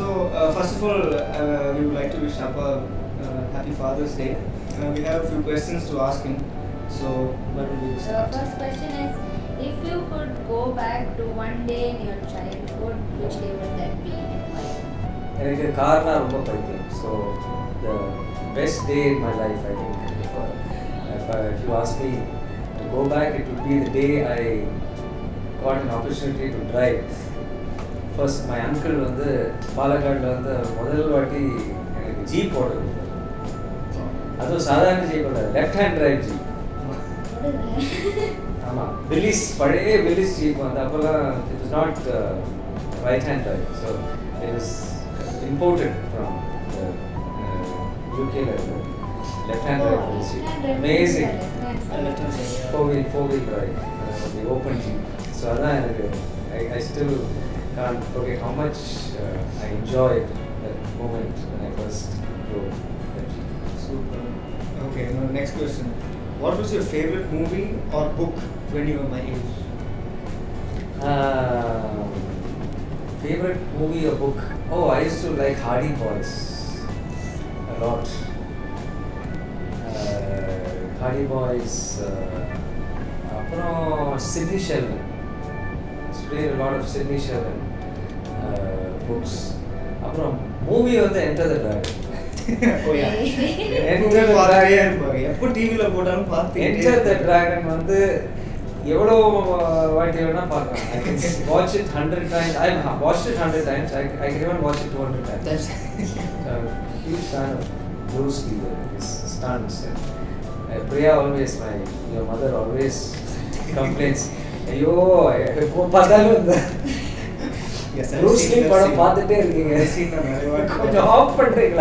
uh, first of all, uh, we would like to wish Appa uh, happy Father's Day. Uh, we have a few questions to ask him. So, what will we So start? first question is, if you could go back to one day in your childhood, which day would that be and why? எனக்கு கார்னா ரொம்ப பிடிக்கும் so the best day in my life I think if you ask me to go back it will be the day I got an opportunity to drive first my uncle வந்து பாலக்காடில் வந்து முதல் வாட்டி எனக்கு ஜீப் ஓடுறது அதுவும் சாதாரண jeep இல்லை left hand drive jeep What is that? ஆமாம் பில்லிஸ் பழைய பில்லிஸ் ஜீப் வந்து அப்போல்லாம் it is not right hand drive so it is imported from யூகேல இருந்து left hand Oh, drive Willys left hand jeep drive amazing left hand Uh, left hand side, yeah. Four wheel four wheel drive the open jeep so அதான் எனக்கு I I still can't forget how much uh, I enjoyed that moment when I first drove that jeep. Super. Okay, now next question. What was your favorite movie or book when you were my age? Um, favorite movie or book? Oh, I used to like Hardy Boys a lot. Uh, Hardy Boys. Uh, அப்புறம் Sidney Sheldon read a lot of Sydney Sheldon uh, books. அப்புறம் movie வந்து Enter the Dragon oh yeah. Enter எப்பவுமே the பார்த்துட்டே Dragon. இருப்பாங்க. எப்போ டிவில போட்டாலும் பார்த்துட்டே என்டர் த இருப்பாங்க. டிராகன் வந்து எவ்வளோ வாட்டி வேணா பார்க்கலாம் I can watch it hundred times I watch it hundred times I I can even watch it two hundred times That's- huge fan of Bruce Lee, his stunts. And, uh, Priya always, my your mother always complains. ஐயோ எப்போ பார்த்தாலும் இந்த Yes, I've Bruce seen Lee that படம் scene. பார்த்துட்டே இருக்கீங்க I've seen that நிறைய வாட்டி. கொஞ்சம் ஆஃப் பண்றீங்களா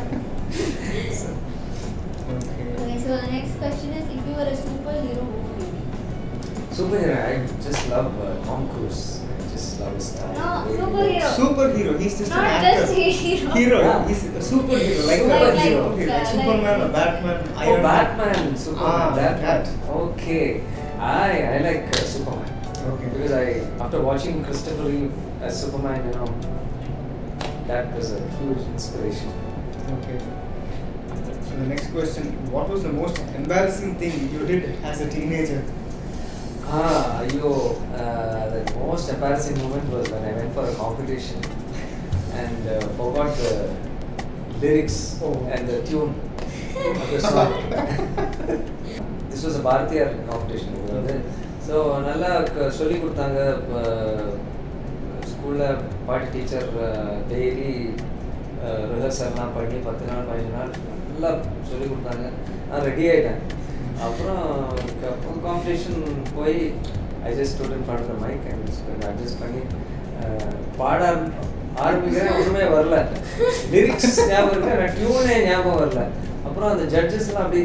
Okay. Okay, so the next question is, if you were a superhero, who would you be? Super hero I just love Tom Cruise I just love his style. No, Very, superhero. Superhero. He's just Not an actor. just hero. Hero. Yeah. He's a superhero. Like, Like- like, like- okay, like like- Superman or Batman. Oh, Iron Man. Batman, Superman, Ah, that that. one. Okay, I I like uh, Superman. Okay. Because I after watching Christopher Reeve as Superman, you know, that was a huge inspiration. Okay. So the next question: What was the most embarrassing thing you did as a teenager? Ah, you. Uh, the most embarrassing moment was when I went for a competition and uh, forgot the lyrics Oh. and the tune of the song. this was a Bharathiyar competition இது வந்து so நல்லா க- சொல்லி கொடுத்தாங்க ஸ்கூலில் பாட்டு teacher daily ரிஹர்சல்லாம் பண்ணி பத்து நாள் பதினஞ்சு நாள் நல்லா சொல்லி கொடுத்தாங்க நான் ரெடி ஆகிட்டேன் அப்புறம் காம்படிஷன் போய் ஐ ஜஸ்ட் ஸ்டூடெண்ட் பாடுற மைக் அட்ஜஸ்ட் பண்ணி அஹ், பாட ஆரம்பிக்கிறேன் ஒன்றுமே வரல லிரிக்ஸ் ஞாபகம் இருக்கு ஆனால் டியூனே ஞாபகம் வரல அப்புறம் அந்த ஜட்ஜஸ்லாம் அப்படி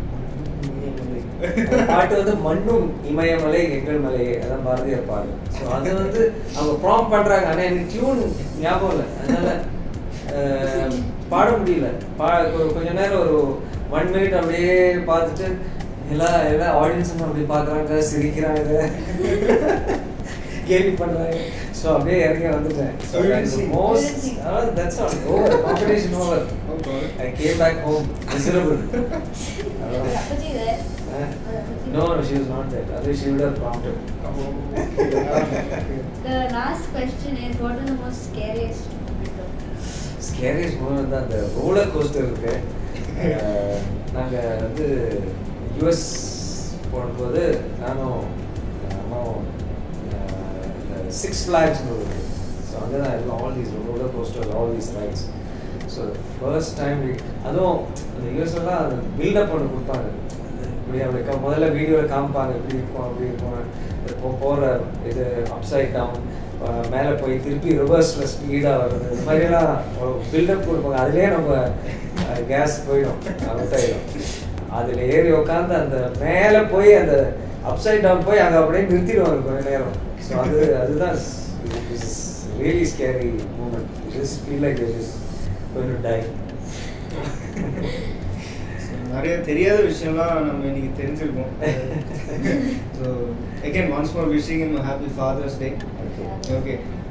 அந்த பாட்டு வந்து மண்ணும் இமயமலை எங்கள் மலையே அதான் பாரதியார் பாடு ஸோ அது வந்து அவங்க ப்ராம் பண்றாங்க ஆனால் எனக்கு டியூன் ஞாபகம் இல்லை அதனால அஹ், பாட முடியல பா கொ- கொஞ்ச நேரம் ஒரு ஒன் மினிட் அப்படியே பார்த்துட்டு எல்லா எல்லா ஆடியன்ஸும் அப்படி பார்க்குறாங்க சிரிக்கிறாங்க கேள்வி பண்றாங்க ஸோ அப்படியே இறங்கி வந்துட்டேன் So you didn't sing? Most You didn't sing? That's all over competition over Oh God. I came back home miserable. Was Appaji there? Uh, Was Appaji no, there? no, she was not there. Otherwise, she would have prompted. The last question is, what is the most scariest moment of your life? Scariest moment தான் அந்த roller coaster இருக்கு அஹ், நாங்க வந்து US போகும்போது நானும் என் அம்மாவும் அஹ், இந்த six flax இருக்கு ஸோ அங்கே தான் எல்லாம் all these roller coaster all these rides so first time அதுவும் அந்த யூஎஸ்லாம் அந்த பில்டப் பண்ணி கொடுப்பாங்க இப்படி அப்படி க- முதல்ல வீடியோவில் காமிப்பாங்க இப்படி இருக்கும் அப்படி இருக்கும் இப்போ போகிற இது அப்சைட் டவுன் மேலே போய் திருப்பி ரிவர்ஸில் ஸ்பீடாக வர்றது இது மாதிரிலாம் பில்டப் கொடுப்பாங்க அதுலேயே நம்ம கேஸ் போயிடும் அவுட் ஆகிடும் அதில் ஏறி உட்காந்து அந்த மேலே போய் அந்த அப்சைட் டவுன் போய் அங்கே அப்படியே நிறுத்திடுவாங்க கொஞ்ச நேரம் ஸோ அது அதுதான் really scary moment just feel like just going to die So, நிறைய தெரியாத விஷயம்லாம் நம்ம இன்னைக்கு தெரிஞ்சிருக்கோம் so again once more wishing him happy father's day Okay. Okay